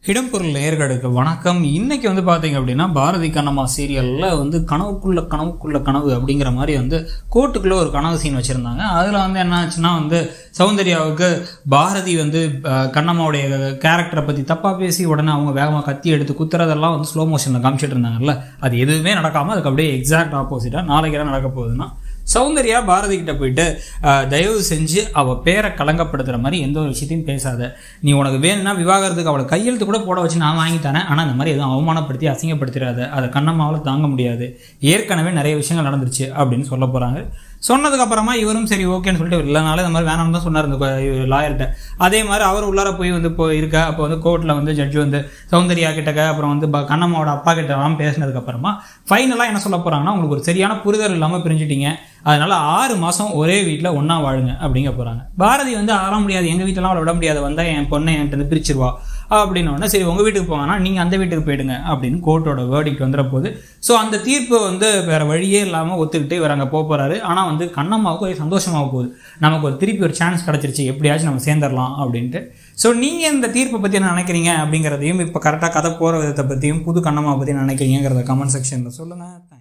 இடம்பொருள் நேர்களுக்கு வணக்கம் இன்னைக்கு வந்து பார்த்தீங்க அப்படின்னா பாரதி கண்ணம்மா சீரியலில் வந்து கனவுக்குள்ள கனவுக்குள்ள கனவு அப்படிங்கிற மாதிரி வந்து கோர்ட்டுக்குள்ளே ஒரு கனவு சீன் வச்சுருந்தாங்க அதில் வந்து என்ன ஆச்சுன்னா வந்து சௌந்தர்யாவுக்கு பாரதி வந்து அஹ், கண்ணம்மாவுடைய கேரக்டரை பற்றி தப்பாக பேசி உடனே அவங்க வேகமாக கத்தி எடுத்து குத்துறதெல்லாம் வந்து ஸ்லோ மோஷனில் காமிச்சிட்டு இருந்தாங்கல்ல அது எதுவுமே நடக்காமல் அதுக்கு அப்படியே எக்ஸாக்ட் ஆப்போசிட்டாக நாளைக்கு என்ன நடக்க போகுதுன்னா சௌந்தர்யா பாரதி கிட்ட போயிட்டு அஹ், தயவு செஞ்சு அவ பேரை கலங்கப்படுத்துற மாதிரி எந்த ஒரு விஷயத்தையும் பேசாத நீ உனக்கு வேணும்னா விவாகரத்துக்கு அவளை கையெழுத்து கூட போட வச்சு நான் வாங்கி தரேன் ஆனால் இந்த மாதிரி எதுவும் அவமானப்படுத்தி அசிங்கப்படுத்திடாத அதை கண்ணம்மாவால் தாங்க முடியாது ஏற்கனவே நிறைய விஷயங்கள் நடந்துருச்சு அப்படின்னு சொல்ல போறாங்க சொன்னதுக்கு அப்புறமா இவரும் சரி ஓகேன்னு சொல்லிட்டு இல்லைனால இந்த மாதிரி வேணாம்னு தான் சொன்னார் இந்த லாயர்கிட்ட அதே மாதிரி அவர் உள்ளார போய் வந்து இப்போ இருக்க அப்போ வந்து கோர்ட்டில் வந்து ஜட்ஜ் வந்து சௌந்தர்யா கிட்டக்க அப்புறம் வந்து ப- கண்ணம்மாவோட அப்பா கிட்ட எல்லாம் பேசினதுக்கு அப்புறமா ஃபைனலாக என்ன சொல்ல போறாங்கன்னா உங்களுக்கு ஒரு சரியான புரிதல் இல்லாமல் பிரிஞ்சிட்டீங்க அதனால ஆறு மாசம் ஒரே வீட்டில் ஒண்ணா வாழுங்க அப்படிங்க போறாங்க பாரதி வந்து ஆற முடியாது எங்க வீட்டெல்லாம் அவளை விட முடியாது வந்தா என் பொண்ணை என்கிட்ட இருந்து பிரிச்சிருவா அப்படின்னு உடனே சரி உங்க வீட்டுக்கு போவானா நீங்க அந்த வீட்டுக்கு போயிடுங்க அப்படின்னு கோர்ட்டோட வேர்டிக்ட் வந்துட போகுது ஸோ அந்த தீர்ப்பு வந்து வேற வழியே இல்லாம ஒத்துக்கிட்டு இவர் அங்க போக போறாரு ஆனா வந்து கண்ணம்மாவுக்கு ஒரே சந்தோஷமாக போகுது நமக்கு ஒரு திருப்பி ஒரு சான்ஸ் கிடைச்சிருச்சு எப்படியாச்சும் நம்ம சேர்ந்துடலாம் அப்படின்ட்டு ஸோ நீங்க இந்த தீர்ப்பை பத்தி என்ன நினைக்கிறீங்க அப்படிங்கிறதையும் இப்போ கரெக்டாக கதை போற விதத்தை பத்தியும் புது கண்ணம்மா பத்தி என்ன நினைக்கிறீங்கிறத கமெண்ட் செக்ஷன்ல சொல்லுங்க Thank you.